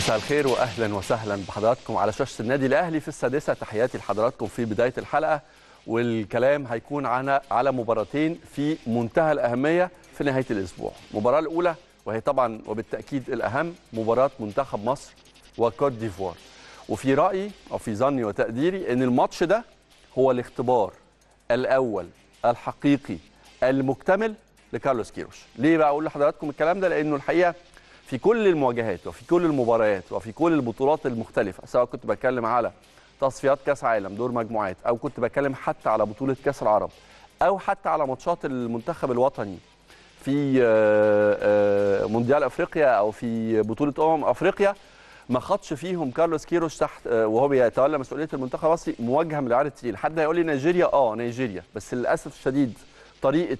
مساء الخير واهلا وسهلا بحضراتكم على شاشه النادي الاهلي في السادسه تحياتي لحضراتكم في بدايه الحلقه والكلام هيكون عن على مباراتين في منتهى الاهميه في نهايه الاسبوع المباراه الاولى وهي طبعا وبالتاكيد الاهم مباراه منتخب مصر وكوت ديفوار وفي رايي او في ظني وتقديري ان الماتش ده هو الاختبار الاول الحقيقي المكتمل لكارلوس كيروش ليه بقى اقول لحضراتكم الكلام ده لانه الحقيقه في كل المواجهات وفي كل المباريات وفي كل البطولات المختلفه سواء كنت بتكلم على تصفيات كاس عالم دور مجموعات او كنت بتكلم حتى على بطوله كاس العرب او حتى على ماتشات المنتخب الوطني في مونديال افريقيا او في بطوله امم افريقيا ما خدش فيهم كارلوس كيروش تحت وهو بيتولى مسؤوليه المنتخب المصري مواجهه من العيار التقيل حد هيقول لي نيجيريا اه نيجيريا بس للاسف الشديد طريقه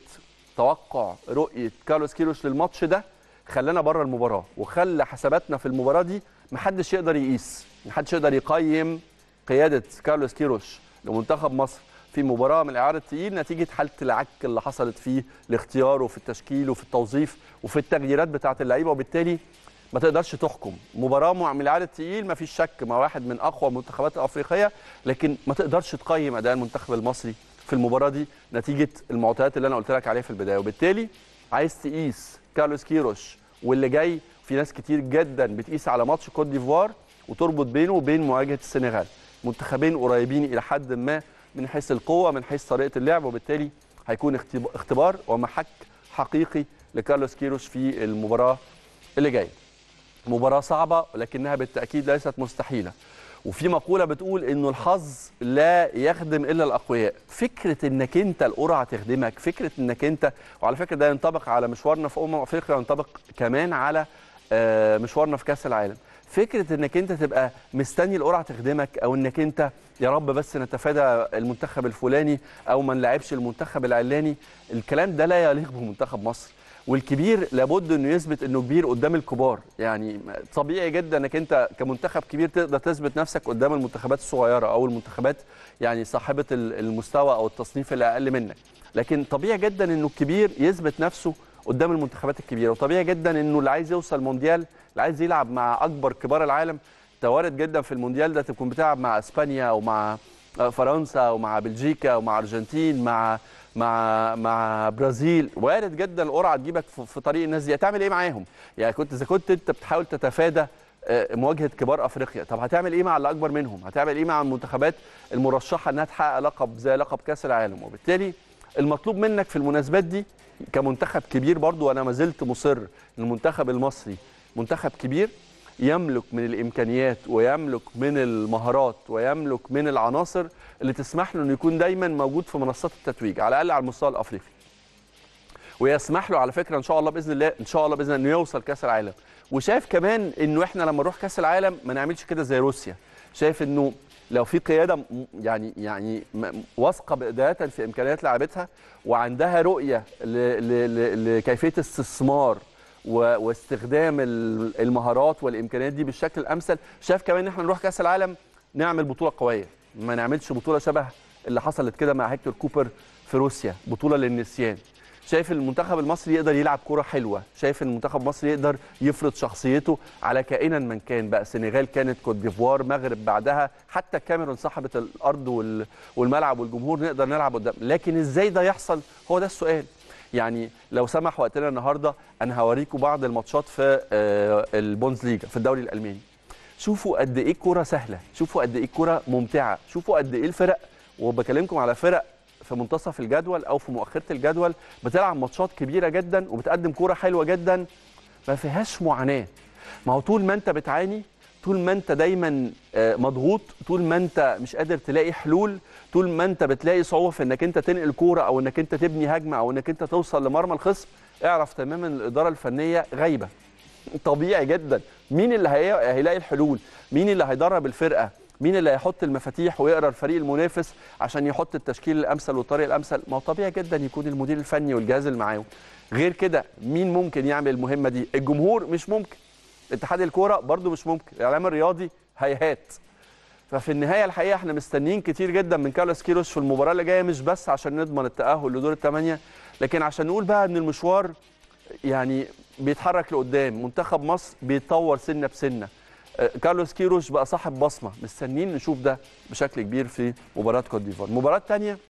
توقع رؤيه كارلوس كيروش للماتش ده خلانا بره المباراه وخلى حساباتنا في المباراه دي محدش يقدر يقيس محدش يقدر يقيم قياده كارلوس كيروش لمنتخب مصر في مباراه من الاعاره التقيل نتيجه حاله العك اللي حصلت فيه لاختياره في التشكيل وفي التوظيف وفي التغييرات بتاعه اللعيبه وبالتالي ما تقدرش تحكم مباراه من الاعاره التقيل ما فيش شك مع واحد من اقوى المنتخبات الافريقيه لكن ما تقدرش تقيم اداء المنتخب المصري في المباراه دي نتيجه المعطيات اللي انا قلت لك عليها في البدايه وبالتالي عايز تقيس كارلوس كيروش واللي جاي في ناس كتير جدا بتقيس على ماتش كوت ديفوار وتربط بينه وبين مواجهه السنغال منتخبين قريبين الى حد ما من حيث القوه من حيث طريقه اللعب وبالتالي هيكون اختبار ومحك حقيقي لكارلوس كيروش في المباراه اللي جايه مباراه صعبه ولكنها بالتاكيد ليست مستحيله وفي مقوله بتقول انه الحظ لا يخدم الا الاقوياء فكره انك انت القرعه تخدمك فكره انك انت وعلى فكره ده ينطبق على مشوارنا في امم افريقيا وينطبق كمان على مشوارنا في كاس العالم فكره انك انت تبقى مستني القرعه تخدمك او انك انت يا رب بس نتفادى المنتخب الفلاني او ما نلعبش المنتخب العلاني الكلام ده لا يليق بمنتخب مصر والكبير لابد انه يثبت انه كبير قدام الكبار يعني طبيعي جدا انك انت كمنتخب كبير تقدر تثبت نفسك قدام المنتخبات الصغيره او المنتخبات يعني صاحبه المستوى او التصنيف اللي اقل منك لكن طبيعي جدا انه الكبير يثبت نفسه قدام المنتخبات الكبيره وطبيعي جدا انه اللي عايز يوصل مونديال اللي عايز يلعب مع اكبر كبار العالم وارد جدا في المونديال ده تكون بتلعب مع اسبانيا او مع فرنسا او مع بلجيكا او مع ارجنتين مع مع مع برازيل وارد جدا القرعه تجيبك في طريق الناس دي هتعمل ايه معاهم يعني كنت اذا كنت انت بتحاول تتفادى مواجهه كبار افريقيا طب هتعمل ايه مع اللي اكبر منهم هتعمل ايه مع المنتخبات المرشحه انها تحقق لقب زي لقب كاس العالم وبالتالي المطلوب منك في المناسبات دي كمنتخب كبير برضو وانا ما زلت مصر المنتخب المصري منتخب كبير يملك من الامكانيات ويملك من المهارات ويملك من العناصر اللي تسمح له انه يكون دايما موجود في منصات التتويج على الاقل على المستوى الافريقي. ويسمح له على فكره ان شاء الله باذن الله ان شاء الله باذن الله انه يوصل كاس العالم وشايف كمان انه احنا لما نروح كاس العالم ما نعملش كده زي روسيا شايف انه لو في قياده يعني يعني واثقه بدايه في امكانيات لاعبتها وعندها رؤيه لكيفيه استثمار واستخدام المهارات والامكانيات دي بالشكل الامثل شايف كمان ان احنا نروح كاس العالم نعمل بطوله قويه ما نعملش بطوله شبه اللي حصلت كده مع هيكتور كوبر في روسيا بطوله للنسيان شايف المنتخب المصري يقدر يلعب كره حلوه شايف المنتخب المصري يقدر يفرض شخصيته على كائنا من كان بقى سنغال كانت كوت ديفوار مغرب بعدها حتى الكاميرون صاحبه الارض والملعب والجمهور نقدر نلعب قدام لكن ازاي ده يحصل هو ده السؤال يعني لو سمح وقتنا النهارده انا هوريكم بعض الماتشات في البوندسليجا في الدوري الالماني شوفوا قد ايه الكوره سهله شوفوا قد ايه الكوره ممتعه شوفوا قد ايه الفرق وبكلمكم على فرق في منتصف الجدول او في مؤخره الجدول بتلعب ماتشات كبيره جدا وبتقدم كوره حلوه جدا ما فيهاش معاناه ما هو طول ما انت بتعاني طول ما انت دايما مضغوط طول ما انت مش قادر تلاقي حلول طول ما انت بتلاقي صعوبه في انك انت تنقل كوره او انك انت تبني هجمه او انك انت توصل لمرمى الخصم اعرف تماما الاداره الفنيه غايبه طبيعي جدا مين اللي هيلاقي الحلول مين اللي هيدرب الفرقه مين اللي هيحط المفاتيح ويقرا الفريق المنافس عشان يحط التشكيل الامثل والطريق الامثل ما هو طبيعي جدا يكون المدير الفني والجهاز اللي معاهم غير كده مين ممكن يعمل المهمه دي الجمهور مش ممكن اتحاد الكوره برده مش ممكن الاعلام الرياضي هيهات ففي النهايه الحقيقه احنا مستنيين كتير جدا من كارلوس كيروش في المباراه اللي جايه مش بس عشان نضمن التاهل لدور الثمانيه لكن عشان نقول بقى ان المشوار يعني بيتحرك لقدام منتخب مصر بيتطور سنه بسنه آه، كارلوس كيروش بقى صاحب بصمه مستنيين نشوف ده بشكل كبير في مباراه كوت ديفوار مباراه تانية